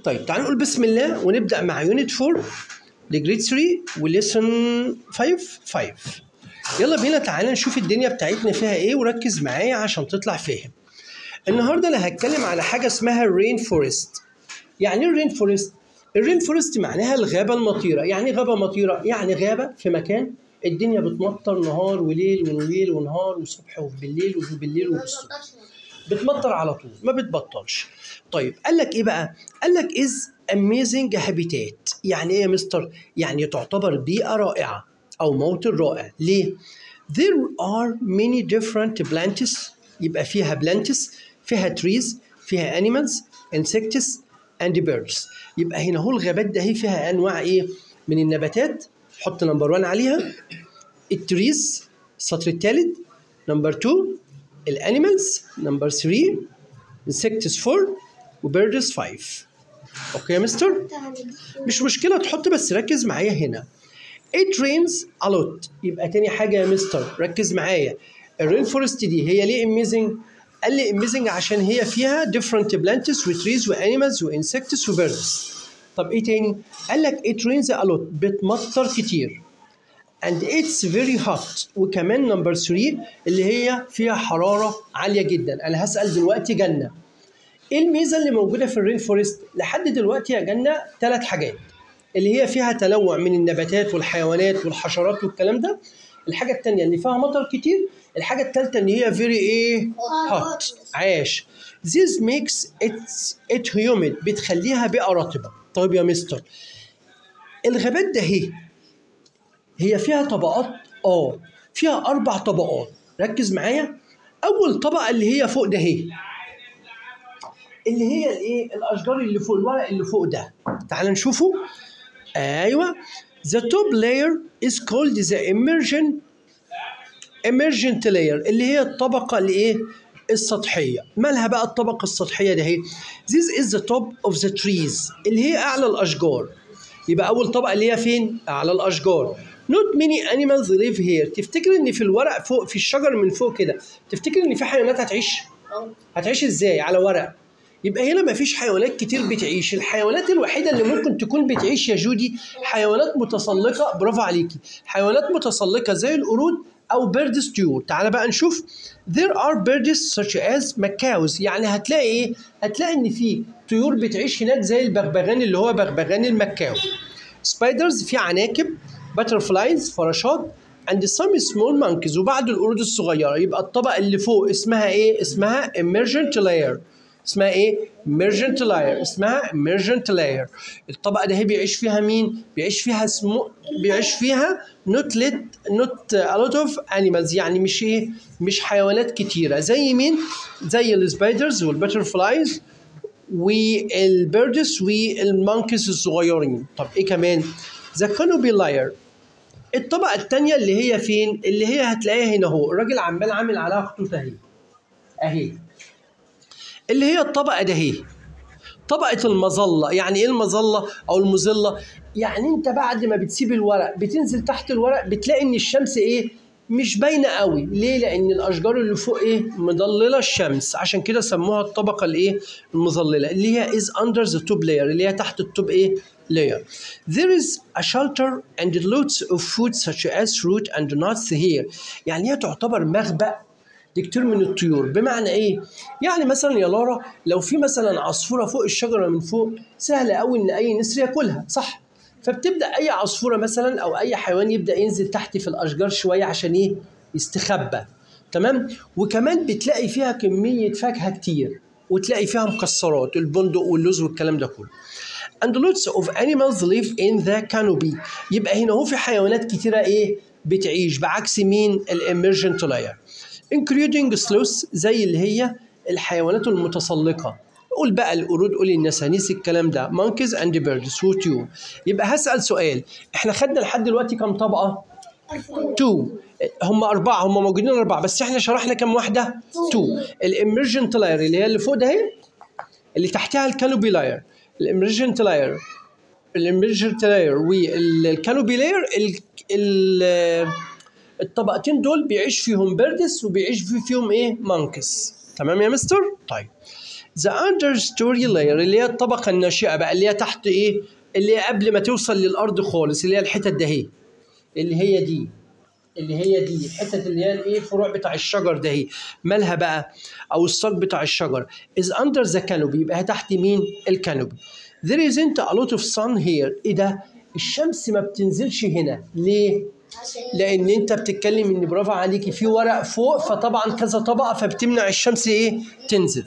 طيب تعالوا نقول بسم الله ونبدا مع يونت 4 لجريد 3 وليسن 5 5 يلا بينا تعالى نشوف الدنيا بتاعتنا فيها ايه وركز معايا عشان تطلع فاهم النهارده انا هتكلم على حاجه اسمها الرين فورست يعني ايه الرين فورست الرين فورست معناها الغابه المطيره يعني إيه غابه مطيره يعني غابه في مكان الدنيا بتمطر نهار وليل وليل ونهار وصبح وبالليل وبالليل وبالصبح بتمطر على طول ما بتبطلش طيب قال لك ايه بقى قال لك از اميزنج هابيتات يعني ايه يا مستر يعني تعتبر بيئه رائعه او موطن رائع ليه there are many different plants يبقى فيها plants فيها trees فيها animals insects and birds يبقى هنا هو الغابات ده هي فيها انواع ايه من النباتات حط نمبر 1 عليها التريز السطر الثالث نمبر 2 الانيمالز نمبر 3 insects 4 وبيردز 5 اوكي يا مستر مش مشكله تحط بس ركز معايا هنا it rains a lot يبقى تاني حاجه يا مستر ركز معايا الرين فورست دي هي ليه اميزنج قال لي اميزنج عشان هي فيها different plants وتريز وانيمالز وانسكتس وبيردز طب ايه تاني قال لك it rains a lot بتمطر كتير and it's very hot وكمان نمبر 3 اللي هي فيها حراره عاليه جدا انا هسال دلوقتي جنه ايه الميزه اللي موجوده في الرين فورست لحد دلوقتي يا جنه ثلاث حاجات اللي هي فيها تنوع من النباتات والحيوانات والحشرات والكلام ده الحاجه الثانيه اللي فيها مطر كتير الحاجه الثالثه ان هي very ايه hot عاش this makes it it humid بتخليها بيئه رطبه طيب يا مستر الغابات ده هي هي فيها طبقات اه فيها اربع طبقات ركز معايا اول طبقه اللي هي فوق ده هي اللي هي الايه الاشجار اللي فوق الورق اللي فوق ده تعال نشوفه ايوه the top layer is called the emergent emergent layer اللي هي الطبقه الايه السطحيه مالها بقى الطبقه السطحيه ده هي this is the top of the trees اللي هي اعلى الاشجار يبقى اول طبقه اللي هي فين اعلى الاشجار not many animals live here تفتكر ان في الورق فوق في الشجر من فوق كده تفتكر ان في حيوانات هتعيش هتعيش ازاي على ورق يبقى هنا مفيش حيوانات كتير بتعيش الحيوانات الوحيده اللي ممكن تكون بتعيش يا جودي حيوانات متسلقه برافو عليكي حيوانات متسلقه زي القرود او بيردز طيور تعال بقى نشوف there are birds such as macaws يعني هتلاقي ايه هتلاقي ان في طيور بتعيش هناك زي البغبغان اللي هو بغبغان المكاو سبايدرز في عناكب باترفلايز فراشات and some small monkeys وبعد القرود الصغيره يبقى الطبقه اللي فوق اسمها ايه اسمها emergent layer اسمها ايه emergent layer اسمها emergent layer الطبقه دي بيعيش فيها مين بيعيش فيها اسمه بيعيش فيها not let not a lot of animals يعني مش ايه مش حيوانات كتيره زي مين زي السبايدرز والباترفلايز والبيردز والمونكيز الصغيرين طب ايه كمان ذا كانوبي لاير الطبقه الثانيه اللي هي فين اللي هي هتلاقيها هنا اهو الراجل عمال عامل عليها خطوط اهي اهي اللي هي الطبقه ده هي طبقه المظله يعني ايه المظله او المظله يعني انت بعد ما بتسيب الورق بتنزل تحت الورق بتلاقي ان الشمس ايه مش باينه قوي ليه لان الاشجار اللي فوق ايه مضلله الشمس عشان كده سموها الطبقه الايه المظلله اللي هي is under the top layer اللي هي تحت التوب ايه layer there is a shelter and lots of food such as fruit and nuts here يعني هي تعتبر مخبأ لكتير من الطيور بمعنى ايه يعني مثلا يا لارا لو في مثلا عصفوره فوق الشجره من فوق سهل قوي ان اي نسر ياكلها صح فبتبدا اي عصفوره مثلا او اي حيوان يبدا ينزل تحت في الاشجار شويه عشان ايه يستخبى تمام وكمان بتلاقي فيها كميه فاكهه كتير وتلاقي فيها مكسرات البندق واللوز والكلام ده كله and lots of animals live in the canopy يبقى هنا هو في حيوانات كتيره ايه بتعيش بعكس مين الاميرجنت لاير including sloths زي اللي هي الحيوانات المتسلقه قول بقى القرود قول النسانيس الكلام ده monkeys and birds وطيور يبقى هسأل سؤال احنا خدنا لحد دلوقتي كام طبقة؟ 2 هم أربعة هم موجودين أربعة بس احنا شرحنا كام واحدة؟ 2 الاميرجنت لاير اللي هي اللي فوق ده اهي اللي تحتها الكانوبي لاير الاميرجنت لاير الاميرجنت لاير والكانوبي لاير الطبقتين دول بيعيش فيهم بيردس وبيعيش في فيهم ايه مانكس تمام يا مستر طيب the understory layer اللي هي الطبقة الناشئة بقى اللي هي تحت ايه اللي هي قبل ما توصل للأرض خالص اللي هي الحتت ده اهي اللي هي دي اللي هي دي الحتت اللي هي الايه الفروع بتاع الشجر ده اهي مالها بقى او الساق بتاع الشجر is under the canopy يبقى تحت مين الكانوبي there isn't a lot of sun here ايه ده الشمس ما بتنزلش هنا ليه لان انت بتتكلم ان برافو عليكي في ورق فوق فطبعا كذا طبقه فبتمنع الشمس ايه تنزل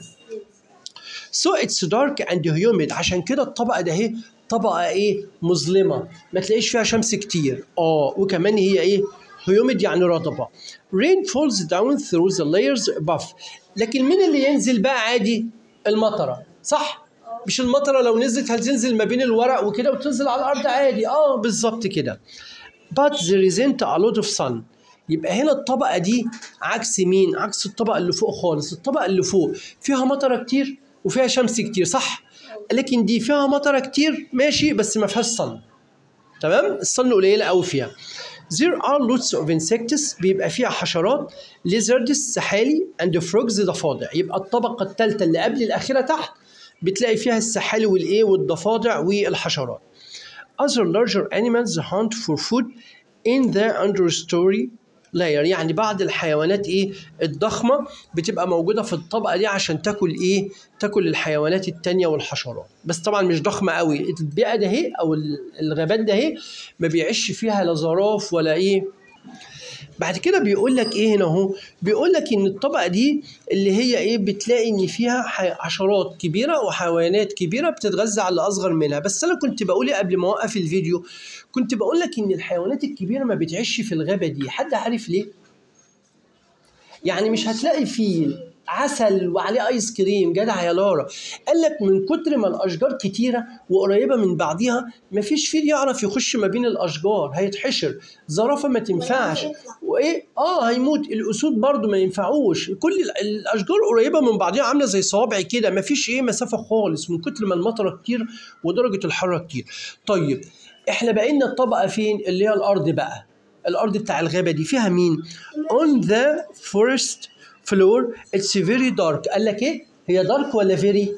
so it's dark and humid عشان كده الطبقه ده اهي طبقه ايه مظلمه ما تلاقيش فيها شمس كتير اه وكمان هي ايه humid يعني رطبه rain falls down through the layers above لكن مين اللي ينزل بقى عادي المطره صح مش المطره لو نزلت هتنزل ما بين الورق وكده وتنزل على الارض عادي اه بالظبط كده but there isn't a lot of sun يبقى هنا الطبقة دي عكس مين؟ عكس الطبقة اللي فوق خالص، الطبقة اللي فوق فيها مطرة كتير وفيها شمس كتير صح؟ لكن دي فيها مطرة كتير ماشي بس ما فيهاش صن. تمام؟ الصن قليلة قوي فيها. There are lots of insects بيبقى فيها حشرات lizards سحالي and frogs ضفادع يبقى الطبقة الثالثة اللي قبل الأخيرة تحت بتلاقي فيها السحالي والإيه والضفادع والحشرات. other larger animals hunt for food in the understory layer يعني بعض الحيوانات ايه الضخمه بتبقى موجوده في الطبقه دي عشان تاكل ايه تاكل الحيوانات التانية والحشرات بس طبعا مش ضخمه قوي البيئه ده اهي او الغابات ده اهي ما بيعيش فيها لا زراف ولا ايه بعد كده بيقول لك ايه هنا اهو بيقول لك ان الطبقه دي اللي هي ايه بتلاقي ان فيها حشرات كبيره وحيوانات كبيره بتتغذى على الاصغر منها بس انا كنت بقول قبل ما اوقف الفيديو كنت بقول لك ان الحيوانات الكبيره ما بتعيش في الغابه دي حد عارف ليه يعني مش هتلاقي فيل عسل وعليه ايس كريم جدع يا لارا قال لك من كتر ما الاشجار كتيره وقريبه من بعضيها مفيش فيل يعرف يخش ما بين الاشجار هيتحشر زرافه ما تنفعش وايه اه هيموت الاسود برضو ما ينفعوش كل الاشجار قريبه من بعضيها عامله زي صوابع كده مفيش ايه مسافه خالص من كتر ما المطره كتير ودرجه الحراره كتير طيب احنا بقينا الطبقه فين اللي هي الارض بقى الارض بتاع الغابه دي فيها مين on the forest فلور اتس فيري دارك قال لك ايه هي دارك ولا فيري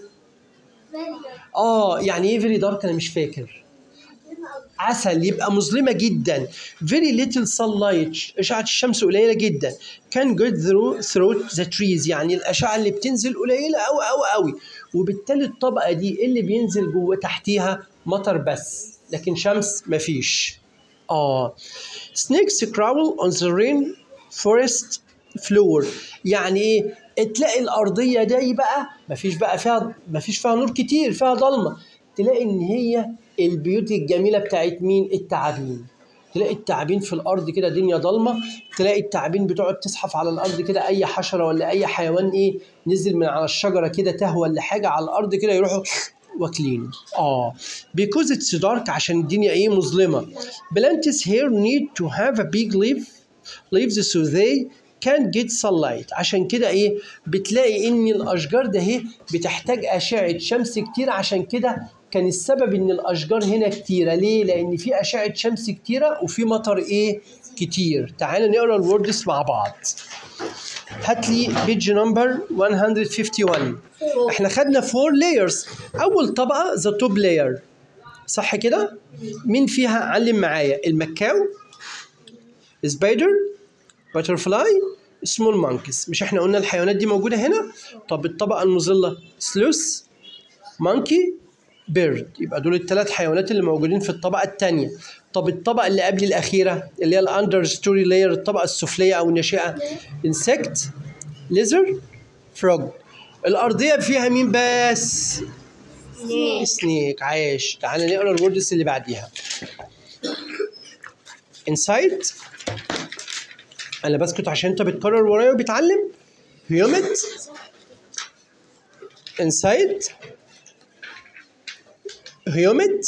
اه يعني ايه فيري دارك انا مش فاكر عسل يبقى مظلمه جدا very little sunlight اشعه الشمس قليله جدا can get through through the trees يعني الاشعه اللي بتنزل قليله قوي قوي قوي وبالتالي الطبقه دي اللي بينزل جوه تحتيها مطر بس لكن شمس مفيش اه snakes crawl on the rain forest فلور يعني ايه تلاقي الارضيه دي بقى مفيش بقى فيها مفيش فيها نور كتير فيها ضلمه تلاقي ان هي البيوت الجميله بتاعت مين التعابين تلاقي التعابين في الارض كده دنيا ضلمه تلاقي التعابين بتقعد تزحف على الارض كده اي حشره ولا اي حيوان ايه نزل من على الشجره كده تهوى ولا حاجه على الارض كده يروحوا واكلين اه because it's dark عشان الدنيا ايه مظلمه plants here need to have a big leaf leaves so they can get sunlight عشان كده ايه بتلاقي ان الاشجار ده اهي بتحتاج اشعه شمس كتير عشان كده كان السبب ان الاشجار هنا كتيره ليه لان في اشعه شمس كتيره وفي مطر ايه كتير تعال نقرا الوردز مع بعض هات لي بيج نمبر 151 احنا خدنا 4 لايرز اول طبقه ذا توب لاير صح كده مين فيها علم معايا المكاو سبايدر باترفلاي سمول مانكيز مش احنا قلنا الحيوانات دي موجوده هنا طب الطبقه المظله سلوث مانكي بيرد يبقى دول الثلاث حيوانات اللي موجودين في الطبقه الثانيه طب الطبقه اللي قبل الاخيره اللي هي الاندر ستوري لاير الطبقه السفليه او الناشئه انسكت ليزر فروج الارضيه فيها مين بس سنيك عايش تعال نقرا الوردز اللي بعديها انسايد انا بسكت عشان انت بتكرر ورايا وبتعلم هيومد انسايد هيومد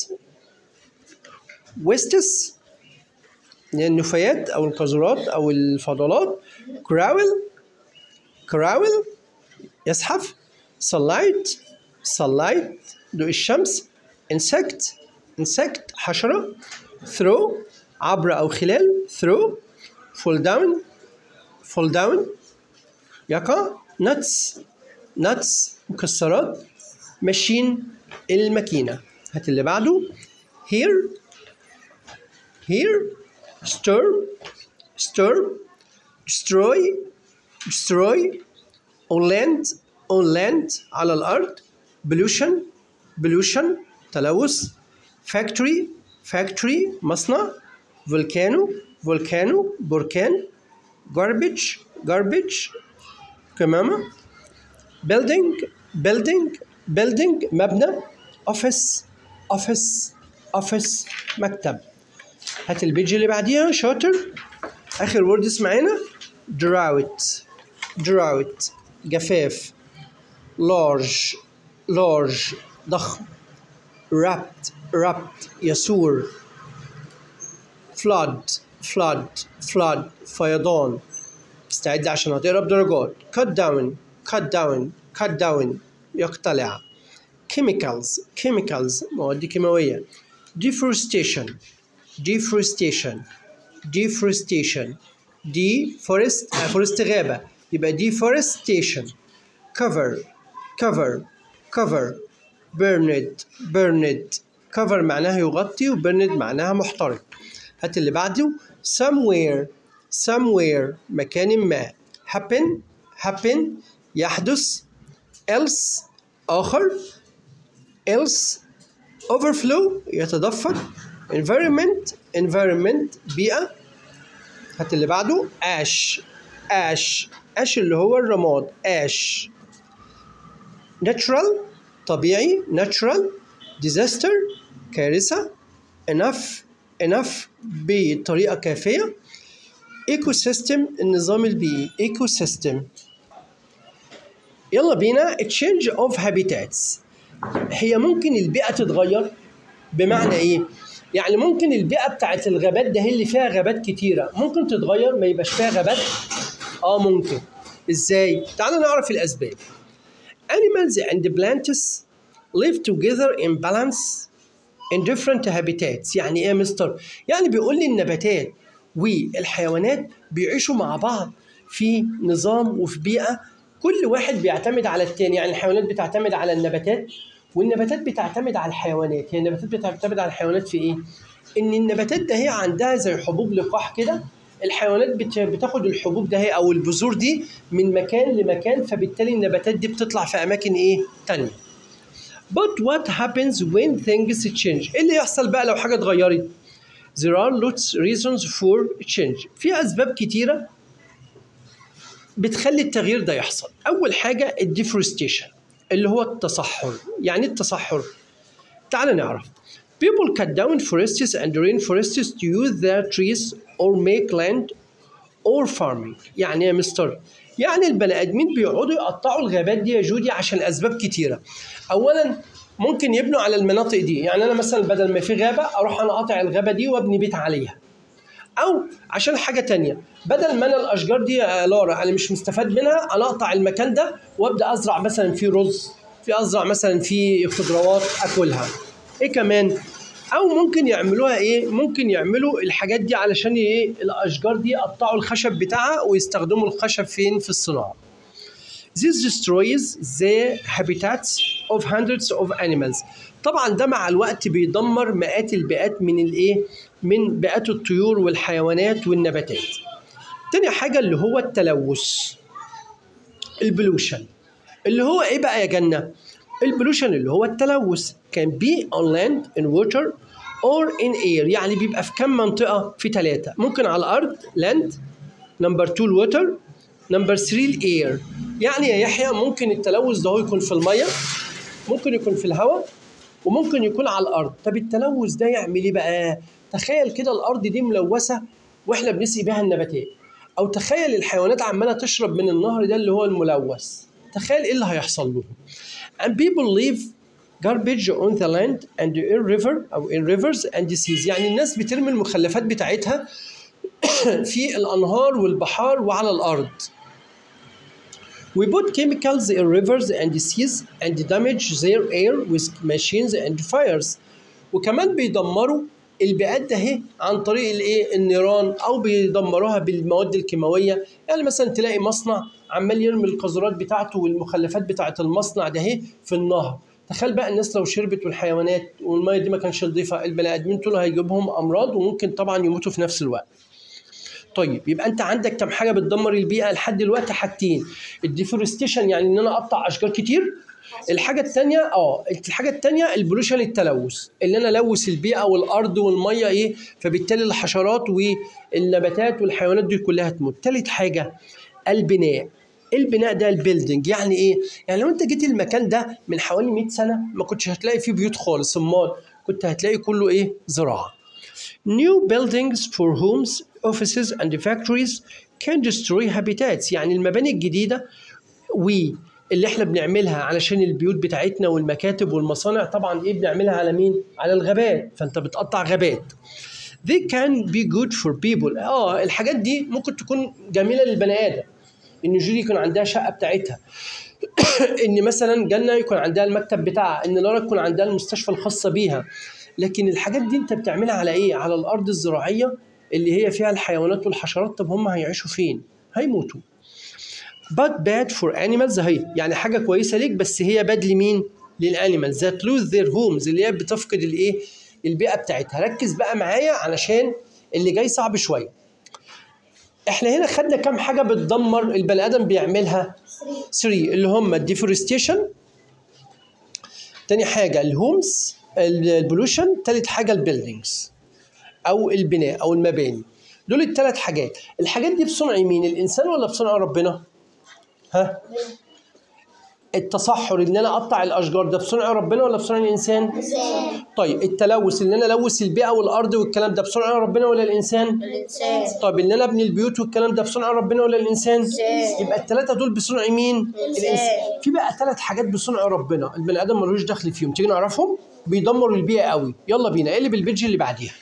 ويستس النفايات او القاذورات او الفضلات كراول كراول يزحف sunlight sunlight ضوء الشمس insect insect حشرة through عبر أو خلال through fall down fall down يقع nuts nuts مكسرات ماشين الماكينة هات اللي بعده here here stir stir destroy destroy on land on land على الأرض pollution pollution تلوث factory factory مصنع volcano volcano بركان garbage garbage كمامة building building building مبنى office office office مكتب هات البيج اللي بعديها شاطر اخر وورد اسمعينا drought drought جفاف large large ضخم rapt rapt يسور flood flood flood فيضان استعد عشان هتقرا بدرجات cut down cut down cut down يقتلع chemicals chemicals مواد كيماوية deforestation deforestation deforestation deforest آه، forest غابة يبقى deforestation cover cover cover burned burned cover معناها يغطي و burned معناها محترق هات اللي بعده somewhere somewhere مكان ما happen happen يحدث else آخر else overflow يتدفق environment environment بيئة هات اللي بعده ash ash ash اللي هو الرماد ash natural طبيعي natural disaster كارثة enough enough بطريقة كافية ecosystem النظام البيئي ecosystem يلا بينا change of habitats هي ممكن البيئة تتغير بمعنى ايه؟ يعني ممكن البيئة بتاعت الغابات ده هي اللي فيها غابات كتيرة ممكن تتغير ما يبقاش فيها غابات؟ اه ممكن ازاي؟ تعالوا نعرف الأسباب Animals and plants live together in balance in different habitats يعني ايه يا مستر؟ يعني بيقول لي النباتات والحيوانات بيعيشوا مع بعض في نظام وفي بيئة كل واحد بيعتمد على التاني يعني الحيوانات بتعتمد على النباتات والنباتات بتعتمد على الحيوانات هي النباتات بتعتمد على الحيوانات في ايه؟ ان النباتات ده هي عندها زي حبوب لقاح كده الحيوانات بت- بتاخد الحبوب ده هي او البذور دي من مكان لمكان فبالتالي النباتات دي بتطلع في اماكن ايه؟ تانية. But what happens when things change؟ ايه اللي يحصل بقى لو حاجه اتغيرت؟ There are lots reasons for change. في اسباب كتيره بتخلي التغيير ده يحصل. اول حاجه الديفورستيشن اللي هو التصحر. يعني إيه التصحر؟ تعال نعرف. People cut down forests and rainforests to use their trees or make land or farming. يعني إيه يا مستر؟ يعني البني ادمين بيقعدوا يقطعوا الغابات دي يا جودي عشان اسباب كتيره. اولا ممكن يبنوا على المناطق دي، يعني انا مثلا بدل ما في غابه اروح انا قاطع الغابه دي وابني بيت عليها. او عشان حاجه تانية بدل ما انا الاشجار دي يا لارا انا مش مستفاد منها انا اقطع المكان ده وابدا ازرع مثلا فيه رز في ازرع مثلا فيه خضروات اكلها ايه كمان او ممكن يعملوها ايه ممكن يعملوا الحاجات دي علشان ايه الاشجار دي يقطعوا الخشب بتاعها ويستخدموا الخشب فين في الصناعه This destroys the habitats of hundreds of animals. طبعا ده مع الوقت بيدمر مئات البيئات من الايه؟ من بيئات الطيور والحيوانات والنباتات. تاني حاجة اللي هو التلوث. البلوشن. اللي هو ايه بقى يا جنة؟ البلوشن اللي هو التلوث كان be on land in water or in air يعني بيبقى في كم منطقة؟ في ثلاثة ممكن على الأرض land نمبر 2 الوتر نمبر 3 الاير يعني يا يحيى ممكن التلوث ده هو يكون في الميه ممكن يكون في الهواء وممكن يكون على الارض طب التلوث ده يعمل ايه بقى تخيل كده الارض دي ملوثه واحنا بنسقي بيها النباتات او تخيل الحيوانات عماله تشرب من النهر ده اللي هو الملوث تخيل ايه اللي هيحصل لهم and people leave garbage on the land and in river او in rivers and seas يعني الناس بترمي المخلفات بتاعتها في الانهار والبحار وعلى الارض We put chemicals in rivers and seas and damage their air with machines and fires. وكمان بيدمروا البيئات ده اهي عن طريق الايه النيران او بيدمروها بالمواد الكيماويه يعني مثلا تلاقي مصنع عمال يرمي القذرات بتاعته والمخلفات بتاعه المصنع ده اهي في النهر تخيل بقى الناس لو شربت والحيوانات والميه دي ما كانش نظيفه البني ادمين دول هيجيبهم امراض وممكن طبعا يموتوا في نفس الوقت طيب يبقى انت عندك كم حاجه بتدمر البيئه لحد دلوقتي حاجتين الديفورستيشن يعني ان انا اقطع اشجار كتير الحاجه الثانيه اه الحاجه الثانيه البولوشن التلوث اللي انا الوث البيئه والارض والميه ايه فبالتالي الحشرات والنباتات والحيوانات دي كلها تموت ثالث حاجه البناء البناء ده البيلدينج يعني ايه يعني لو انت جيت المكان ده من حوالي 100 سنه ما كنتش هتلاقي فيه بيوت خالص امال كنت هتلاقي كله ايه زراعه New buildings for homes, offices and factories can destroy habitats يعني المباني الجديدة واللي احنا بنعملها علشان البيوت بتاعتنا والمكاتب والمصانع طبعا ايه بنعملها على مين؟ على الغابات فانت بتقطع غابات. They can be good for people اه الحاجات دي ممكن تكون جميلة للبني آدم. ان جولي يكون عندها شقة بتاعتها ان مثلا جنة يكون عندها المكتب بتاعها ان لارا يكون عندها المستشفى الخاصة بيها لكن الحاجات دي انت بتعملها على ايه على الارض الزراعيه اللي هي فيها الحيوانات والحشرات طب هم هيعيشوا فين هيموتوا but bad for animals هي يعني حاجه كويسه ليك بس هي باد لمين للانيمالز that lose their homes اللي هي بتفقد الايه البيئه بتاعتها ركز بقى معايا علشان اللي جاي صعب شويه احنا هنا خدنا كام حاجه بتدمر البني ادم بيعملها 3 اللي هم الديفورستيشن تاني حاجه الهومز البولوشن تالت حاجه البيلدينجز او البناء او المباني دول الثلاث حاجات الحاجات دي بصنع مين الانسان ولا بصنع ربنا ها التصحر ان انا اقطع الاشجار ده بصنع ربنا ولا بصنع الانسان الإنسان طيب التلوث ان انا الوث البيئه والارض والكلام ده بصنع ربنا ولا الانسان الإنسان طيب ان انا ابني البيوت والكلام ده بصنع ربنا ولا الانسان الإنسان. يبقى الثلاثه دول بصنع مين الإنسان. في بقى ثلاث حاجات بصنع ربنا البني ادم ملوش دخل فيهم تيجي نعرفهم بيدمروا البيئه قوي يلا بينا اقلب البيج اللي بعديها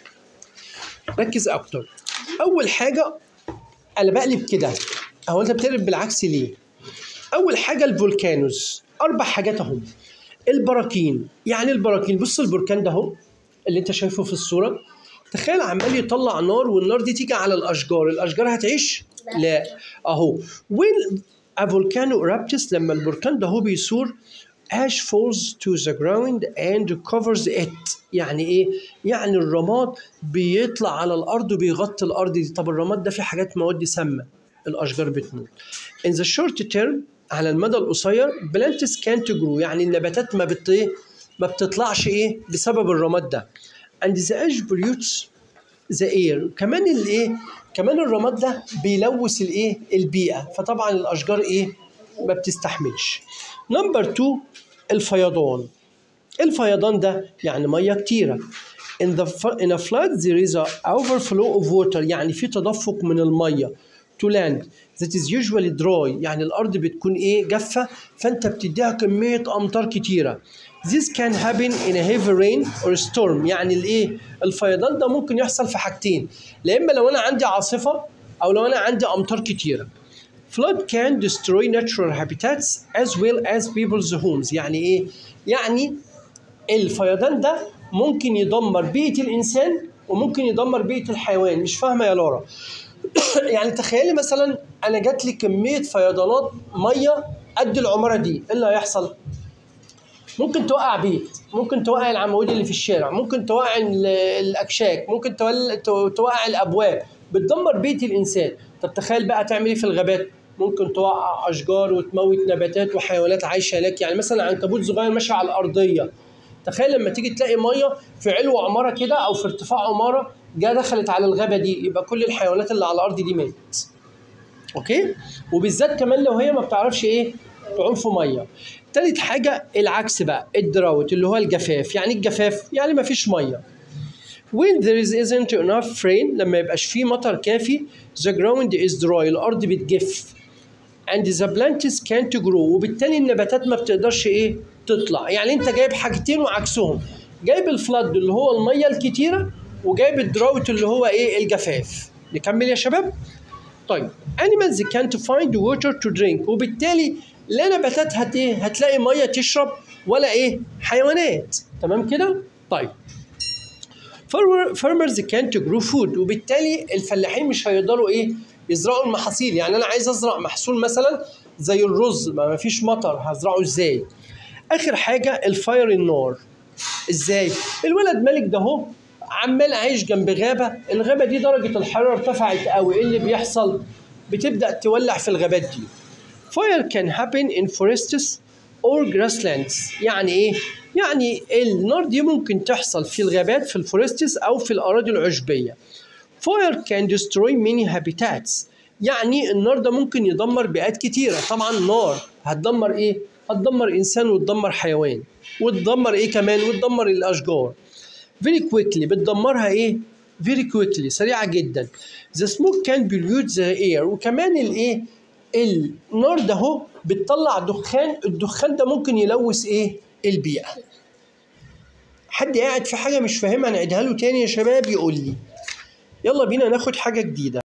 ركز اكتر اول حاجه انا بقلب كده هو انت بتقلب بالعكس ليه اول حاجه الفولكانوز اربع حاجات اهم البراكين يعني البراكين بص البركان ده اهو اللي انت شايفه في الصوره تخيل عمال يطلع نار والنار دي تيجي على الاشجار الاشجار هتعيش لا. لا اهو when a volcano erupts لما البركان ده هو بيثور ash falls to the ground and covers it يعني ايه يعني الرماد بيطلع على الارض وبيغطي الارض دي طب الرماد ده فيه حاجات مواد سامه الاشجار بتموت in the short term على المدى القصير plants can't grow يعني النباتات ما بت إيه؟ ما بتطلعش ايه بسبب الرماد ده and the ash pollutes ذا اير كمان الايه كمان الرماد ده بيلوث الايه البيئه فطبعا الاشجار ايه ما بتستحملش نمبر 2 الفيضان الفيضان ده يعني ميه كتيره in the fu- in a flood there is a overflow of water يعني في تدفق من الميه to land that is usually dry يعني الارض بتكون ايه جافه فانت بتديها كميه امطار كتيره This can happen in a heavy rain or storm يعني الايه الفيضان ده ممكن يحصل في حاجتين لا اما لو انا عندي عاصفه او لو انا عندي امطار كتيره Flood can destroy natural habitats as well as people's homes يعني ايه يعني الفيضان ده ممكن يدمر بيئة الإنسان وممكن يدمر بيئة الحيوان مش فاهمة يا لارا يعني تخيلي مثلا أنا جات لي كمية فيضانات مية قد العمارة دي إيه اللي هيحصل؟ ممكن توقع بيت ممكن توقع العواميد اللي في الشارع ممكن توقع ال- الأكشاك ممكن تول- تو- توقع الأبواب بتدمر بيئة الإنسان طب تخيل بقى تعمل إيه في الغابات ممكن توقع أشجار وتموت نباتات وحيوانات عايشة هناك يعني مثلا عنكبوت صغير ماشي على الأرضية تخيل لما تيجي تلاقي ميه في علو عماره كده او في ارتفاع عماره جا دخلت على الغابه دي يبقى كل الحيوانات اللي على الارض دي ماتت اوكي وبالذات كمان لو هي ما بتعرفش ايه تعوم في ميه تالت حاجه العكس بقى الدراوت اللي هو الجفاف يعني إيه الجفاف يعني ما فيش ميه when there is isn't enough rain لما يبقاش فيه مطر كافي the ground is dry الارض بتجف and the plants can't grow وبالتالي النباتات ما بتقدرش ايه تطلع يعني انت جايب حاجتين وعكسهم جايب الفلاد اللي هو الميه الكتيره وجايب الدراوت اللي هو ايه الجفاف نكمل يا شباب طيب animals can't find water to drink وبالتالي لا نباتات هت ايه هتلاقي ميه تشرب ولا ايه حيوانات تمام كده طيب farmers can't grow food وبالتالي الفلاحين مش هيقدروا ايه يزرعوا المحاصيل يعني انا عايز ازرع محصول مثلا زي الرز ما فيش مطر هزرعه ازاي اخر حاجه الفاير النار ازاي الولد مالك ده اهو عمال عايش جنب غابه الغابه دي درجه الحراره ارتفعت قوي ايه اللي بيحصل بتبدا تولع في الغابات دي fire can happen in forests or grasslands يعني ايه يعني النار دي ممكن تحصل في الغابات في الفورستس او في الاراضي العشبيه fire can destroy many habitats يعني النار ده ممكن يدمر بيئات كتيرة طبعا نار هتدمر ايه هتدمر انسان وتدمر حيوان وتدمر ايه كمان وتدمر الاشجار very quickly بتدمرها ايه very quickly سريعة جدا the smoke can pollute the air وكمان الايه النار ده اهو بتطلع دخان الدخان ده ممكن يلوث ايه البيئة حد قاعد في حاجة مش فاهمها نعيدها له تاني يا شباب يقول لي يلا بينا ناخد حاجة جديدة